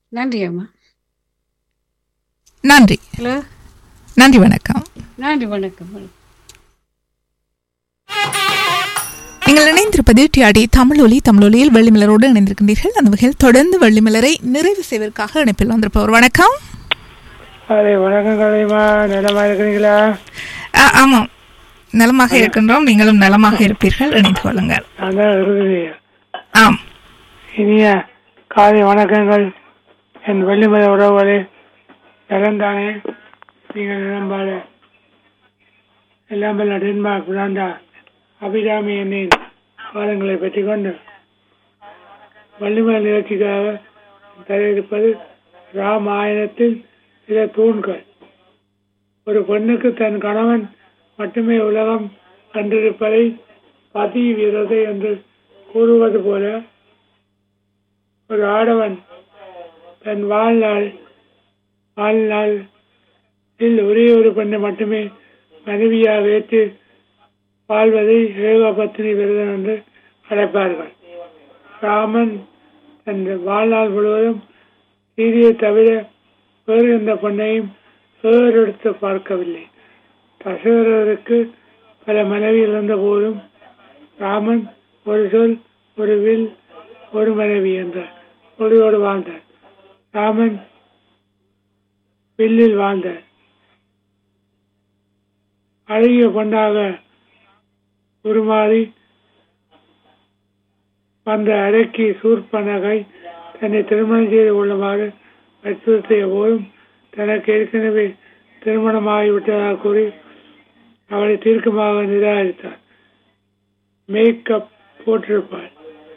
நன்றி அம்மா நன்றி ஹலோ நன்றி வணக்கம் நன்றி வணக்கம் வணக்கம் நீங்கள் இணைந்திருப்பது டிஆடி தமிழ் ஒலி தமிழ் ஒலியில் வெள்ளிமலரோடு இணைந்திருக்கின்றீர்கள் அந்த வகையில் தொடர்ந்து வெள்ளிமலரை நிறைவு செய்வதற்காக இணைப்பில் வந்திருப்பவர் வணக்கம் அதே வணக்கம் கலைமா நிலமா இருக்கிறீங்களா ஆ, ஆமாம் நலமாக இருக்கின்றோம் நீங்களும் நலமாக இருப்பீர்கள் இணைந்து கொள்ளுங்கள் நான் தான் இறுதி ஆம் இனிய காலை வணக்கங்கள் என் வெள்ளிமலை உறவுகளே நலந்தானே நீங்கள் நலம்பாடு எல்லாம் வல்ல டென்மார்க் பிராண்டா அபிராமி என்னின் பாதங்களை பற்றி கொண்டு வள்ளிமலை நிகழ்ச்சிக்காக தயாரிப்பது ராமாயணத்தின் சில தூண்கள் ஒரு பெண்ணுக்கு தன் கணவன் மட்டுமே உலகம் கண்டிருப்பதை பதி விரதை என்று கூறுவது போல ஒரு ஆடவன் தன் வாழ்நாள் வாழ்நாளில் ஒரே ஒரு பெண்ணை மட்டுமே மனைவியாக ஏற்று வாழ்வதை ஏகபத்தினி விரதம் என்று அழைப்பார்கள் ராமன் தன் வாழ்நாள் முழுவதும் சீதையை தவிர வேறு எந்த பெண்ணையும் வேறெடுத்து பார்க்கவில்லை தசரருக்கு பல மனைவி இருந்த போதும் ராமன் ஒரு சொல் ஒரு வில் ஒரு மனைவி என்ற ஒளியோடு வாழ்ந்தார் ராமன் வில்லில் வாழ்ந்தார் அழகிய பெண்ணாக உருமாறி வந்த அடக்கி சூர்பனகை தன்னை திருமணம் செய்து கொள்ளுமாறு வற்புறுத்திய போதும் தனக்கு ஏற்கனவே திருமணமாகிவிட்டதாக கூறி அவளை தீர்க்கமாக நிராகரித்தார் மேக்கப் போட்டிருப்பாள்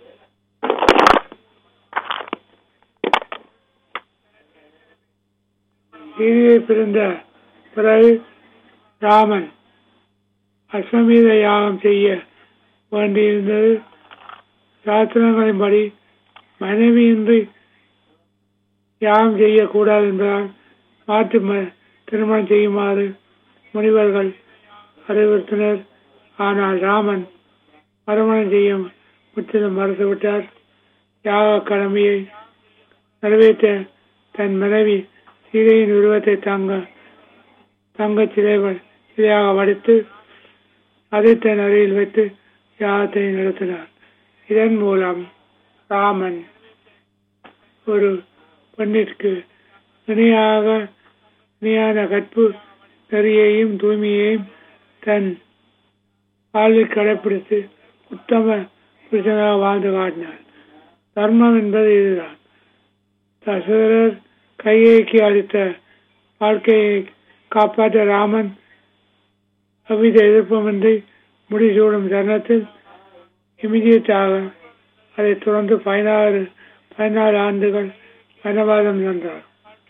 சீதையை பிறந்த பிறகு ராமன் அஸ்வமேத யாகம் செய்ய வேண்டியிருந்தது சாஸ்திரங்களின்படி மனைவியின்றி யாகம் செய்யக்கூடாது என்பதால் மாற்று ம- திருமணம் செய்யுமாறு முனிவர்கள் அறிவுறுத்தினர் ஆனால் ராமன் மறுமணம் செய்ய முற்றிலும் மறுத்துவிட்டார் யாக கடமையை நிறைவேற்ற தன் மனைவி சீதையின் உருவத்தை தங்க தங்க சிலைகள் சிலையாக வடித்து அதை தன் அருகில் வைத்து யாகத்தை நடத்தினார் இதன் மூலம் ராமன் ஒரு பெண்ணிற்கு இணையாக இணையான கற்பு நெறியையும் தூய்மையையும் தன் வாழ்வில் கடைப்பிடித்து உத்தம புருஷனாக வாழ்ந்து காட்டினார் தர்மம் என்பது இதுதான் தசரர் கையேக்கி அளித்த வாழ்க்கையை காப்பாற்ற ராமன் எவ்வித எதிர்ப்புமின்றி முடிசூடும் தருணத்தில் இமிடியட்டாக அதைத் தொடர்ந்து பதினாறு பதினாறு ஆண்டுகள் வனவாதம் சென்றார்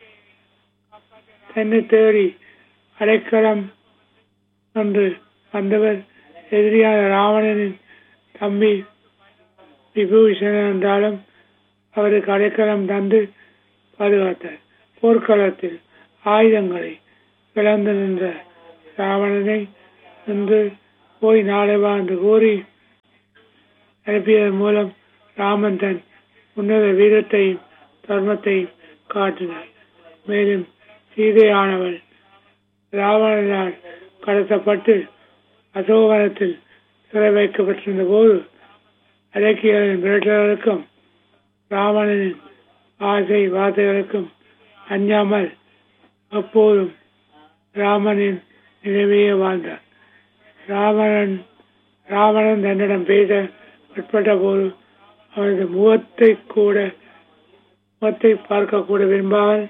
தன்னை தேடி அடைக்கலம் என்று வந்தவர் எதிரியான ராவணனின் தம்பி விபூஷணன் என்றாலும் அவருக்கு அடைக்கலம் தந்து பாதுகாத்தார் போர்க்களத்தில் ஆயுதங்களை இழந்து நின்ற ராவணனை என்று போய் நாளை வா என்று கூறி அனுப்பியதன் மூலம் ராமன் தன் உன்னத வீரத்தையும் தர்மத்தையும் காட்டினார் மேலும் சீதையானவள் ராவணனால் கடத்தப்பட்டு அசோகவனத்தில் சிறை வைக்கப்பட்டிருந்த போது அலக்கியரின் மிரட்டலுக்கும் ராவணனின் ஆசை வார்த்தைகளுக்கும் அஞ்சாமல் எப்போதும் ராமனின் நினைவையே வாழ்ந்தார் ராவணன் ராவணன் தன்னிடம் பேச உட்பட்ட போது அவனது முகத்தை கூட முகத்தை பார்க்க கூட விரும்பாமல்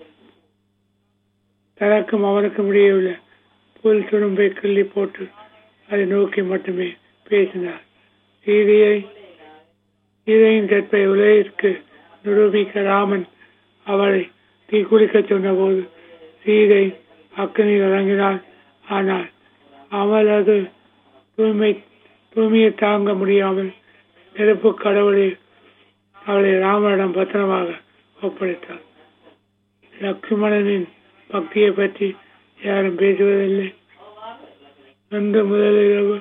தனக்கும் அவனுக்கும் இடையே உள்ள புல் துடும்பை கிள்ளி போட்டு அதை நோக்கி மட்டுமே பேசினார் சீதையை சீதையின் கற்பை உலகிற்கு நிரூபிக்க ராமன் அவளை தீக்குளிக்க சொன்னபோது சீதை அக்கனில் இறங்கினாள் ஆனால் அவளது தூய்மை தூய்மையை தாங்க முடியாமல் நெருப்பு கடவுளை அவளை ராமனிடம் பத்திரமாக ஒப்படைத்தார் லக்ஷ்மணனின் பக்தியை பற்றி யாரும் பேசுவதில்லை அன்று முதலிரவு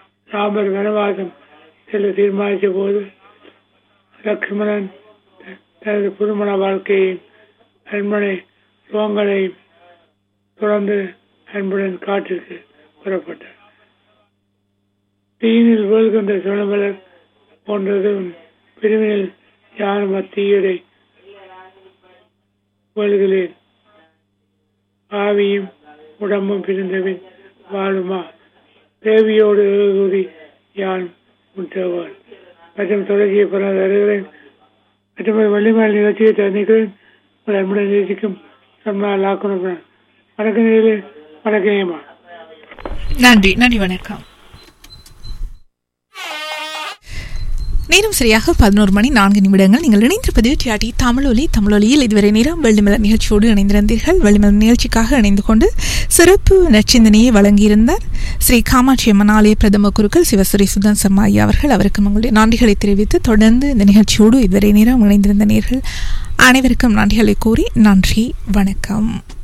ராமர் வனவாசம் செல்ல தீர்மானித்த போது லக்ஷ்மணன் தனது புதுமண வாழ்க்கையையும் அன்பனை சுகங்களையும் தொடர்ந்து அன்புடன் காட்டிற்கு புறப்பட்டார் தீயினில் வீழ்கின்ற சுழமலர் போன்றதும் பிரிவினில் யாரும் அத்தீயரை வீழ்கிறேன் ஆவியும் உடம்பும் பிரிந்தபின் வாழுமா தேவியோடு கூறி யானும் முற்றவாள் மற்றும் தொடர்ச்சியை பெற வருகிறேன் மற்றும் ஒரு வள்ளிமலை நிகழ்ச்சியை தந்திக்கிறேன் ஒரு அன்புடன் நேசிக்கும் சொன்னால் லாக்கணும் வணக்கம் நேரிலே வணக்கம் ஏமா நன்றி நன்றி வணக்கம் நேரம் சரியாக பதினோரு மணி நான்கு நிமிடங்கள் நீங்கள் இணைந்திருப்பது டிஆர்டி தமிழொலி தமிழொலியில் இதுவரை நேரம் வெள்ளிமலர் நிகழ்ச்சியோடு இணைந்திருந்தீர்கள் வெள்ளிமலர் நிகழ்ச்சிக்காக இணைந்து கொண்டு சிறப்பு நச்சிந்தனையை வழங்கியிருந்தார் ஸ்ரீ காமாட்சி அம்மன் ஆலய பிரதம குருக்கள் சிவஸ்ரீ சுதன் சர்மா ஐயா அவர்கள் அவருக்கு உங்களுடைய நன்றிகளை தெரிவித்து தொடர்ந்து இந்த நிகழ்ச்சியோடு இதுவரை நேரம் இணைந்திருந்த நேர்கள் அனைவருக்கும் நன்றிகளை கூறி நன்றி வணக்கம்